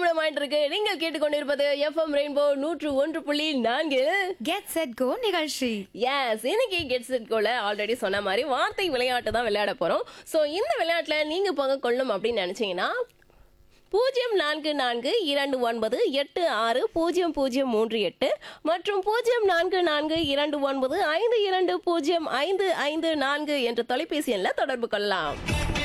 நிமிடம் ஆயிட்டு இருக்கு நீங்கள் கேட்டுக்கொண்டிருப்பது எஃப்எம் ரெயின்போ நூற்று ஒன்று புள்ளி நான்கு கெட் செட் கோ நிகழ்ச்சி எஸ் இன்னைக்கு கெட் செட் கோல ஆல்ரெடி சொன்ன மாதிரி வார்த்தை விளையாட்டு தான் விளையாட போறோம் ஸோ இந்த விளையாட்டுல நீங்க பங்கு கொள்ளும் அப்படின்னு நினைச்சீங்கன்னா பூஜ்ஜியம் நான்கு நான்கு இரண்டு ஒன்பது எட்டு ஆறு பூஜ்ஜியம் பூஜ்ஜியம் மூன்று எட்டு மற்றும் பூஜ்ஜியம் நான்கு நான்கு இரண்டு ஒன்பது ஐந்து இரண்டு பூஜ்ஜியம் ஐந்து ஐந்து நான்கு என்ற தொலைபேசி எண்ணில் தொடர்பு கொள்ளலாம்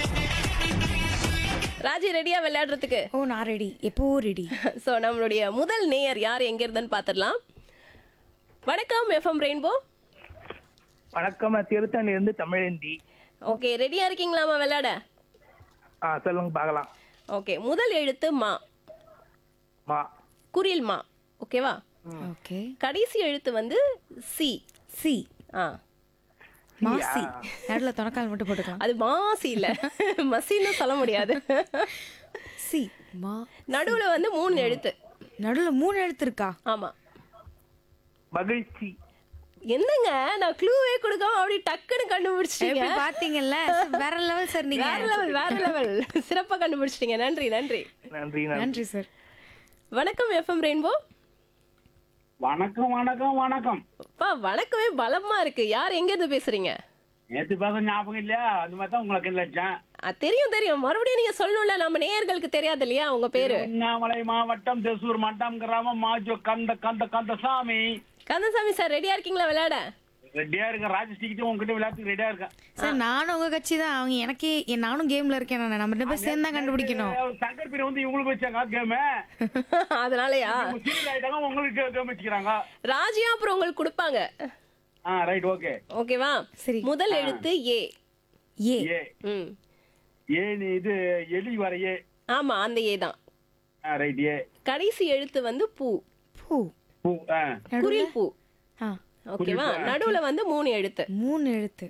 ராஜி ரெடியா விளையாடுறதுக்கு ஓ நான் ரெடி எப்போ ரெடி ஸோ நம்மளுடைய முதல் நேயர் யார் எங்க இருந்துன்னு பார்த்துடலாம் வணக்கம் எஃப்எம் ரெயின்போ வணக்கம் நான் திருத்தணி இருந்து தமிழேந்தி ஓகே ரெடியா இருக்கீங்களாமா விளையாட ஆ சொல்லுங்க பார்க்கலாம் ஓகே முதல் எழுத்து மா மா குரில் மா ஓகேவா ஓகே கடைசி எழுத்து வந்து சி சி ஆ மாசி நடுவில் தொடக்கால் மட்டும் போட்டுக்கலாம் அது மாசி இல்ல மசின்னு சொல்ல முடியாது சி மா நடுவுல வந்து மூணு எழுத்து நடுவில் மூணு எழுத்து இருக்கா ஆமா மகிழ்ச்சி என்னங்க நான் க்ளூவே கொடுக்காம அப்படி டக்குன்னு கண்டுபிடிச்சிட்டீங்க எப்படி பாத்தீங்கல்ல வேற லெவல் சார் நீங்க வேற லெவல் வேற லெவல் சிறப்பா கண்டுபிடிச்சிட்டீங்க நன்றி நன்றி நன்றி நன்றி நன்றி சார் வணக்கம் எஃப்எம் ரெயின்போ வணக்கம் வணக்கம் வணக்கம் பா வணக்கமே பலமா இருக்கு யார் எங்க இருந்து பேசுறீங்க நேத்து பேச ஞாபகம் இல்லையா அது மாதிரி தான் உங்களுக்கு லட்சம் ஆ, தெரியும் தெரியும் மறுபடியும் நீங்க சொல்லணும்ல நம்ம நேயர்களுக்கு தெரியாது இல்லையா உங்க பேரு திருவண்ணாமலை மாவட்டம் தெசூர் மட்டம் கிராமம் மாஜோ கந்த கந்த கந்தசாமி கந்தசாமி சார் ரெடியா இருக்கீங்களா விளையாட ரெடியா இருக்கேன் ராஜஸ்ரீக்கிட்ட உங்ககிட்ட விளையாட்டுக்கு ரெடியா இருக்கேன் சார் நானும் உங்க கட்சி தான் அவங்க எனக்கே என் நானும் கேம்ல இருக்கேன் நான் நம்ம ரெண்டு பேரும் சேர்ந்து தான் கண்டுபிடிக்கணும் சங்கர் பீர் வந்து இவங்களுக்கு வச்சாங்க கேமு அதனாலயா சீரியல் ஆயிட்டாங்க உங்களுக்கு கேம் வச்சுக்கிறாங்க ராஜியா அப்புறம் உங்களுக்கு கொடுப்பாங்க ஆ ரைட் ஓகே ஓகேவா சரி. முதல் எழுத்து ஏ ஏ ஏ ம் ஏ இது எலி வர ஏ ஆமா அந்த ஏ தான் ஆ ரைட் ஏ கடைசி எழுத்து வந்து பூ பூ பூ ஆ குரில் பூ ஆ ஓகேவா நடுவுல வந்து மூணு எழுத்து மூணு எழுத்து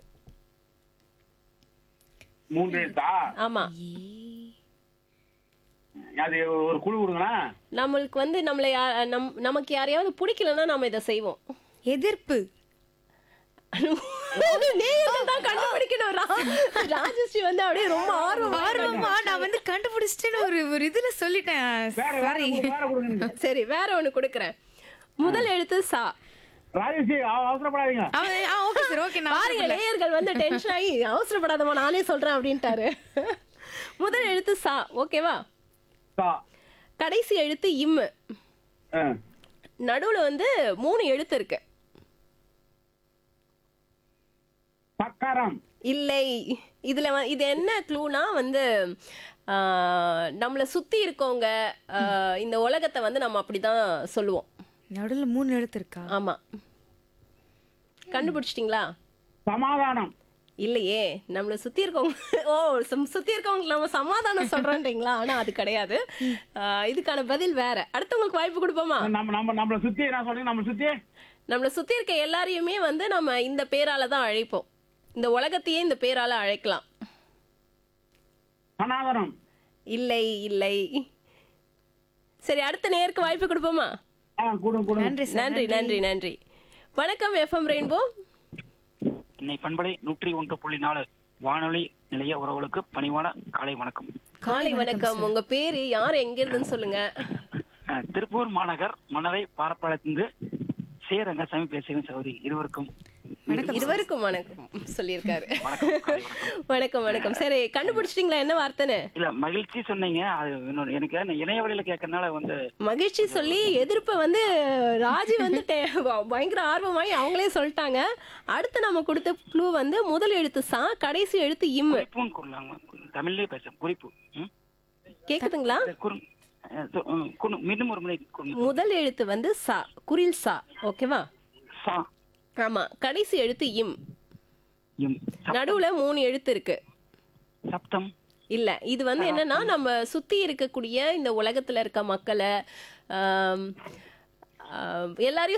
மூன்று எழுத்தா ஆமா அது ஒரு குழு கொடுங்களா நம்மளுக்கு வந்து நம்மள யா- நம் நமக்கு யாரையாவது பிடிக்கலன்னா நம்ம இதை செய்வோம் எதிர்ப்பு நேயர்கள் தான் கண்டுபிடிக்கணும் ரா- ராஜஸ்ரீ வந்து அப்படியே ரொம்ப ஆர்வமா ஆர்வமா நான் வந்து கண்டுபிடிச்சிட்டேன்னு ஒரு ஒரு இதுல சொல்லிட்டேன் வேற வேற சாரி கொடுங்க, வேற கொடுங்க சரி வேற ஒண்ணு கொடுக்குறேன் முதல் எழுத்து சா ராஜஸ்ரீ அவ- அவசரப்படாதீங்க ஓகே சார் ஓகே நான் பாருங்க நேயர்கள் வந்து டென்ஷன் ஆகி அவசரப்படாதமா நானே சொல்றேன் அப்படின்ட்டாரு முதல் எழுத்து சா ஓகேவா சா. கடைசி எழுத்து இம்மு ஆ. நடுவுல வந்து மூணு எழுத்து இருக்கு சக்கரம் இல்லை இதுல வ- இது என்ன க்ளூனா வந்து ஆஹ், நம்மள சுத்தி இருக்கவங்க ஆஹ், இந்த உலகத்தை வந்து நம்ம அப்படிதான் சொல்லுவோம் நடுவில் மூணு எழுத்து இருக்கா ஆமா கண்டுபிடிச்சிட்டிங்களா சமாதானம் இல்லையே நம்மள சுத்தி இருக்கவங்க ஓ சம்- சுத்தி இருக்கவங்களுக்கு நம்ம சமாதானம் சொல்றோன்றீங்களா ஆனா அது கிடையாது ஆஹ், இதுக்கான பதில் வேற அடுத்தவங்களுக்கு வாய்ப்பு கொடுப்போமா நம்ம நம்ம நம்மள சுத்தி என்ன சொல்றீங்க நம்ம சுத்தி நம்மள சுத்தி இருக்க எல்லாரையுமே வந்து நம்ம இந்த பேரால தான் அழைப்போம் இந்த உலகத்தையே இந்த பேரால அழைக்கலாம் சனாதனம் இல்லை இல்லை சரி அடுத்த நேருக்கு வாய்ப்பு கொடுப்போமா ஆ கொடுங்க கொடுங்க நன்றி சார் நன்றி நன்றி நன்றி வணக்கம் எஃப்எம் ரெயின்போ இன்னை பண்பலை நூற்றி ஒன்று புள்ளி நாலு வானொலி நிலைய உறவுகளுக்கு பணிவான காலை வணக்கம் காலை வணக்கம் உங்க பேரு யார் எங்க இருந்துன்னு சொல்லுங்க அஹ், திருப்பூர் மாநகர் மணவை பாரப்பாளத்திலிருந்து சே ரங்கசாமி பேசுகிறேன் சகோதரி இருவருக்கும் இருவருக்கும் வணக்கம் சொல்லியிருக்காரு வணக்கம் காலை வணக்கம் வணக்கம் வணக்கம் சரி கண்டுபிடிச்சிட்டீங்களா என்ன வார்த்தைன்னு இல்ல மகிழ்ச்சி சொன்னீங்க அது இன்னொரு எனக்கு நான் இணைய வழியில கேட்கறதுனால வந்து மகிழ்ச்சி சொல்லி எதிர்ப்பை வந்து ராஜி வந்து டே- பயங்கர ஆர்வமாயி அவங்களே சொல்லிட்டாங்க அடுத்து நம்ம கொடுத்த க்ளூ வந்து முதல் எழுத்து சா கடைசி எழுத்து இம்மு குறிப்புன்னு கூறலாங்க தமிழ்லயே பேச குறிப்பு ம்? கேக்குதுங்களா இந்த குறு- அஹ், சொ- ம், குறு- மீண்டும் ஒரு முறை கூறுங்க. முதல் எழுத்து வந்து சா குரில் சா ஓகேவா சா ஆமா கடைசி எழுத்து இம் இம் சப்- நடுவுல மூணு எழுத்து இருக்கு சப்தம் இல்ல இது வந்து என்னன்னா நம்ம சுத்தி இருக்கக்கூடிய இந்த உலகத்துல இருக்க மக்களை ஆம், ஆம், எல்லாரையும்